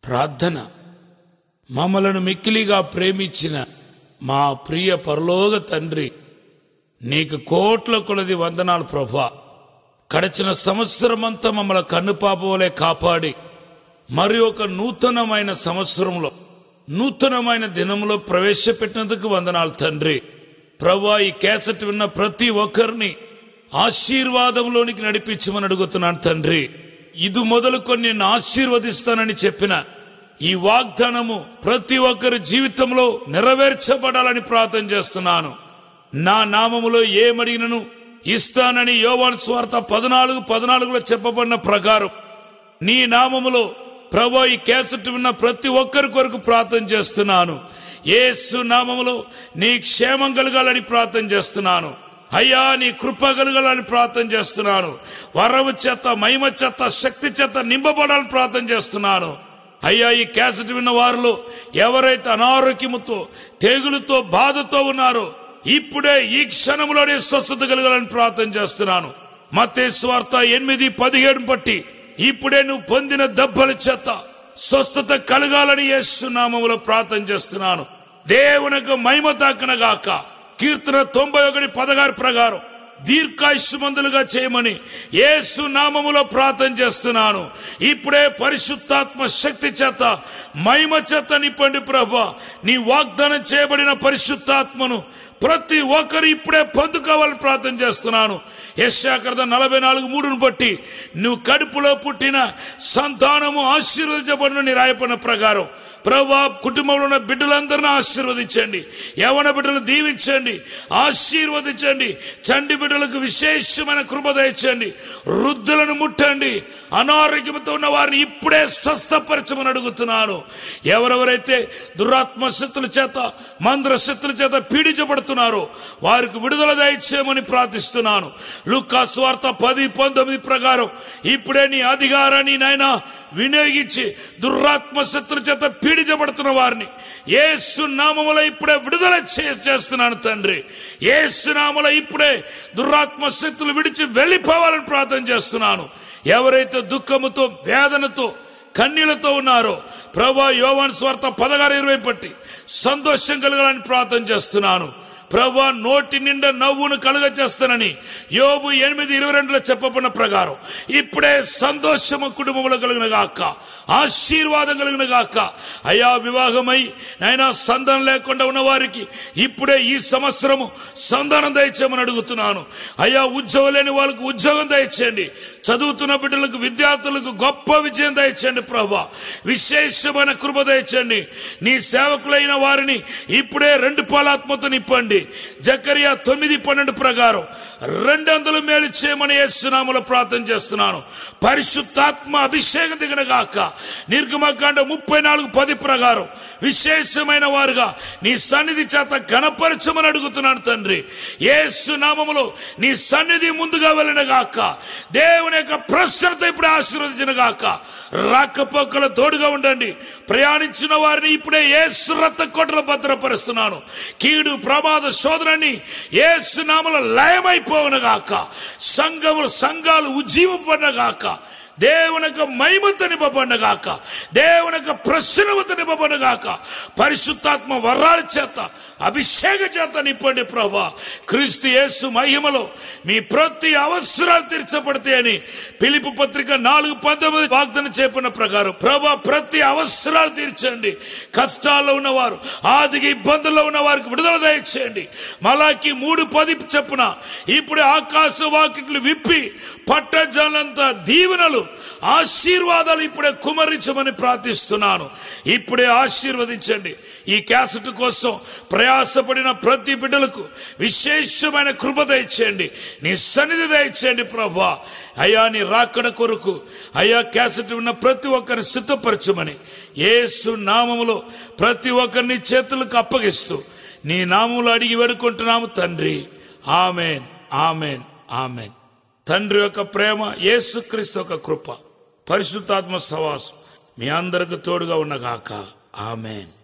ప్రార్థన మమ్మలను మిక్కిలిగా ప్రేమించిన మా ప్రియ పరలోక తండ్రి నీకు కోట్ల కొలది వందనాలు ప్రభా గడిచిన సంవత్సరమంతా మమ్మల్ని కన్నుపాపవలే కాపాడి మరి ఒక నూతనమైన సంవత్సరంలో నూతనమైన దినంలో ప్రవేశపెట్టినందుకు వందనాలు తండ్రి ప్రభా ఈ కేసెట్ విన్న ప్రతి ఒక్కరిని ఆశీర్వాదంలోనికి నడిపించమని అడుగుతున్నాను తండ్రి ఇది మొదలుకొని నిన్ను ఆశీర్వదిస్తానని చెప్పిన ఈ వాగ్దానము ప్రతి ఒక్కరి జీవితంలో నెరవేర్చబడాలని ప్రార్థన చేస్తున్నాను నా నామములో ఏమడిగినను ఇస్తానని యోవాన్ స్వార్థ పద్నాలుగు పద్నాలుగులో చెప్పబడిన ప్రకారం నీ నామములో ప్రభా ఈ కేసెట్ విన్న ప్రతి ఒక్కరి కొరకు ప్రార్థన చేస్తున్నాను యేసు నామములో నీ క్షేమం కలగాలని ప్రార్థన చేస్తున్నాను అయ్యా నీ కృప కలగాలని ప్రార్థన చేస్తున్నాను వరము చేత మహిమ చేత శక్తి చేత నింపబడాలని ప్రార్థన చేస్తున్నాను అయ్యా ఈ క్యాసెట్ విన్న వారిలో ఎవరైతే అనారోగ్యముతో తెగులుతో బాధతో ఉన్నారో ఇప్పుడే ఈ క్షణంలోనే స్వస్థత కలగాలని ప్రార్థన చేస్తున్నాను మతే స్వార్థ ఎనిమిది పదిహేడు బట్టి ఇప్పుడే నువ్వు పొందిన దెబ్బల చేత స్వస్థత కలగాలని యేసునామములో ప్రార్థన చేస్తున్నాను దేవునకు మహిమ దాకనగాక కీర్తన తొంభై ఒకటి పదహారు ప్రకారం దీర్ఘాయుష్మందులుగా చేయమని యేసు నామములో ప్రార్థన చేస్తున్నాను ఇప్పుడే పరిశుద్ధాత్మ శక్తి చేత మహిమ చేత నింపండి ప్రభా నీ వాగ్దానం చేయబడిన పరిశుద్ధాత్మను ప్రతి ఒక్కరు ఇప్పుడే పొందుకోవాలని ప్రార్థన చేస్తున్నాను యశాకరద నలభై నాలుగు మూడును బట్టి నువ్వు కడుపులో పుట్టిన సంతానము ఆశీర్వదించబడిన నీ రాయపడిన ప్రకారం ప్రభా కుటుంబంలో ఉన్న బిడ్డలందరినీ ఆశీర్వదించండి యవన బిడ్డలు దీవించండి ఆశీర్వదించండి చండి బిడ్డలకు విశేషమైన కృప దయచండి వృద్ధులను ముట్టండి అనారోగ్యంతో ఉన్న వారిని ఇప్పుడే స్వస్థపరచమని అడుగుతున్నాను ఎవరెవరైతే దురాత్మ శక్తుల చేత మంద్ర శక్తుల చేత పీడించబడుతున్నారో వారికి విడుదల దయచేయమని ప్రార్థిస్తున్నాను లుకా స్వార్థ పది పంతొమ్మిది ప్రకారం ఇప్పుడే నీ అధికారాన్ని నాయనా వినియోగించి దురాత్మ శత్రు చేత పీడించబడుతున్న వారిని ఏసు నామములో ఇప్పుడే విడుదల చే- చేస్తున్నాను తండ్రి ఏసు నామములో ఇప్పుడే దురాత్మ శక్తులు విడిచి వెళ్ళిపోవాలని ప్రార్థన చేస్తున్నాను ఎవరైతే దుఃఖముతో వేదనతో కన్నీళ్లతో ఉన్నారో ప్రభా యోవాన్ స్వార్థ పదహారు ఇరవై పట్టి సంతోషం కలగాలని ప్రార్థన చేస్తున్నాను ప్రభా నోటి నిండా నవ్వును కలుగ చేస్తానని యోబు ఎనిమిది ఇరవై రెండులో చెప్పబడిన ప్రకారం ఇప్పుడే సంతోషము కుటుంబంలో కలిగిన గాక ఆశీర్వాదం కలిగిన గాక అయా వివాహమై నైనా సంతానం లేకుండా ఉన్న వారికి ఇప్పుడే ఈ సంవత్సరము సంతానం దయచేయమని అడుగుతున్నాను అయ్యా ఉద్యోగం లేని వాళ్ళకు ఉద్యోగం దయచేయండి చదువుతున్న బిడ్డలకు విద్యార్థులకు గొప్ప విజయం దయచండి ప్రభా విశేషమైన కృప దయచండి నీ సేవకులైన వారిని ఇప్పుడే రెండు పాలాత్మతో నింపండి జకరియా తొమ్మిది పన్నెండు ప్రకారం రెండు వందలు మేలు చేయమని యేసునామలో ప్రార్థన చేస్తున్నాను పరిశుద్ధాత్మ అభిషేకం దిగిన గాక నిర్గమకాండ ముప్పై నాలుగు పది ప్రకారం విశేషమైన వారుగా నీ సన్నిధి చేత గణపరచమని అడుగుతున్నాను తండ్రి యేసు నామములో నీ సన్నిధి ముందుగా వెళ్ళిన గాక దేవుని యొక్క ప్రసన్నత ఇప్పుడు ఆశీర్వదించిన గాక రాకపోకల తోడుగా ఉండండి ప్రయాణించిన వారిని ఇప్పుడే ఏసు రక్త కోటలో భద్రపరుస్తున్నాను కీడు ప్రమాద శోధనని ఏసు నామలో లయమైపోవును గాక సంఘములు సంఘాలు ఉజ్జీవపడిన గాక దేవునక మహిమత నింపబడినగాక దేవునక ప్రసన్నత నింపబడినగాక పరిశుద్ధాత్మ వరాల చేత అభిషేక చేత నింపండి ప్రభా క్రీస్తు యేసు మహిమలో మీ ప్రతి అవసరాలు తీర్చబడతాయని పిలుపు పత్రిక నాలుగు పంతొమ్మిది వాగ్దానం చెప్పిన ప్రకారం ప్రభా ప్రతి అవసరాలు తీర్చండి కష్టాల్లో ఉన్నవారు ఆదికి ఇబ్బందుల్లో ఉన్న వారికి విడుదల దయచేయండి మలాకి మూడు పది చెప్పున ఇప్పుడు ఆకాశ వాకిట్లు విప్పి పట్టజాలంత దీవెనలు ఆశీర్వాదాలు ఇప్పుడే కుమరించమని ప్రార్థిస్తున్నాను ఇప్పుడే ఆశీర్వదించండి ఈ క్యాసెట్ కోసం ప్రయాసపడిన ప్రతి బిడ్డలకు విశేషమైన కృప దయచేయండి నీ సన్నిధి దయచేయండి ప్రభా అయ్యా నీ రాకడ కొరకు అయ్యా క్యాసెట్ ఉన్న ప్రతి ఒక్కరిని సిద్ధపరచమని యేసు నామములో ప్రతి ఒక్కరిని చేతులకు అప్పగిస్తూ నీ నామములో అడిగి వేడుకుంటున్నాము తండ్రి ఆమెన్ ఆమెన్ ఆమెన్ తండ్రి యొక్క ప్రేమ యేసుక్రీస్తు యొక్క కృప పరిశుద్ధాత్మ సవాసం మీ అందరికి తోడుగా ఉన్నగాక ఆమెన్